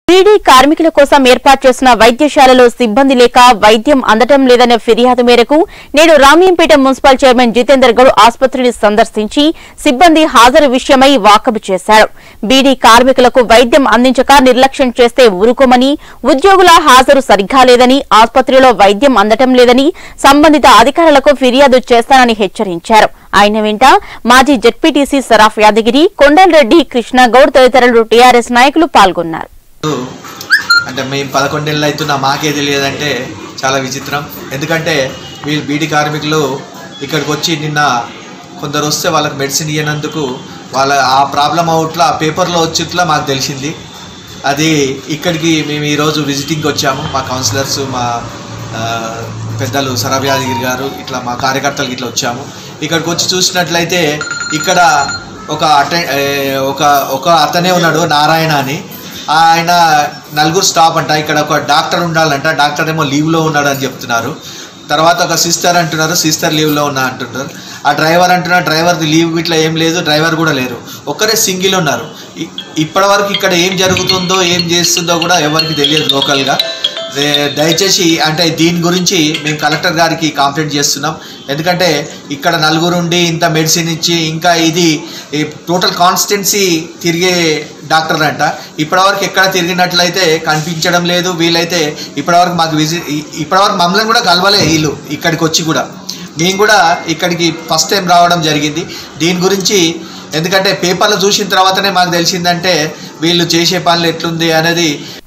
బీడీ కార్మికుల కోసం ఏర్పాటు చేసిన వైద్యశాలలో సిబ్బంది లేక వైద్యం అందటం లేదనే ఫిర్యాదు మేరకు నేడు రామీంపేట మున్సిపల్ చైర్మన్ జితేందర్ గౌడ్ ఆసుపత్రిని సందర్శించి సిబ్బంది హాజరు విషయమై వాకబు చేశారు బీడీ కార్మికులకు వైద్యం అందించక నిర్లక్ష్యం చేస్తే ఊరుకోమని ఉద్యోగుల హాజరు సరిగ్గా లేదని ఆసుపత్రిలో వైద్యం అందటం లేదని సంబంధిత అధికారులకు ఫిర్యాదు చేస్తానని హెచ్చరించారు ఆయన వెంట మాజీ జెడ్పీటీసీ సరాఫ్ యాదగిరి కొండలరెడ్డి కృష్ణగౌడ్ తదితరులు టీఆర్ఎస్ నాయకులు పాల్గొన్నారు అంటే మేము పదకొండేళ్ళు అవుతున్నా మాకే తెలియదంటే చాలా విచిత్రం ఎందుకంటే వీళ్ళు బీడీ కార్మికులు ఇక్కడికి వచ్చి నిన్న కొందరు వస్తే వాళ్ళకి మెడిసిన్ ఇవ్వనందుకు వాళ్ళ ఆ ప్రాబ్లం అవుట్లా ఆ పేపర్లో వచ్చిట్లా మాకు తెలిసింది అది ఇక్కడికి మేము ఈరోజు విజిటింగ్కి వచ్చాము మా కౌన్సిలర్స్ మా ఆ, పెద్దలు సరబ్ యాదగిరి గారు ఇట్లా మా కార్యకర్తలు ఇట్లా వచ్చాము ఇక్కడికి వచ్చి చూసినట్లయితే ఇక్కడ ఒక అటె ఏ, ఒక ఒక అతనే ఉన్నాడు నారాయణ అని ఆయన నలుగురు స్టాప్ అంట ఇక్కడ ఒక డాక్టర్ ఉండాలంట డాక్టర్ ఏమో లీవ్లో ఉన్నాడు అని చెప్తున్నారు తర్వాత ఒక సిస్టర్ అంటున్నారు సిస్టర్ లీవ్లో ఉన్నా అంటున్నారు ఆ డ్రైవర్ అంటున్నారు డ్రైవర్ది లీవ్ ఇట్లా ఏం లేదు డ్రైవర్ కూడా లేరు ఒక్కరే సింగిల్ ఉన్నారు ఇ- ఇప్పటివరకు ఇక్కడ ఏం జరుగుతుందో ఏం చేస్తుందో కూడా ఎవరికి తెలియదు లోకల్గా దే- దయచేసి అంటే దీని గురించి మేము కలెక్టర్ గారికి కాంప్లైంట్ చేస్తున్నాం ఎందుకంటే ఇక్కడ నలుగురు ఉండి ఇంత మెడిసిన్ ఇచ్చి ఇంకా ఇది ఈ టోటల్ కాన్స్టెన్సీ తిరిగే డాక్టర్ అంట ఇప్పటివరకు ఎక్కడ తిరిగినట్లయితే కనిపించడం లేదు వీళ్ళైతే ఇప్పటివరకు మాకు విజిట్ ఇప్పటివరకు మమ్మల్ని కూడా కలవలే వీళ్ళు ఇక్కడికి వచ్చి కూడా మేము కూడా ఇక్కడికి ఫస్ట్ టైం రావడం జరిగింది దీని గురించి ఎందుకంటే పేపర్లో చూసిన తర్వాతనే మాకు తెలిసిందంటే వీళ్ళు చేసే పనులు ఎట్లుంది అనేది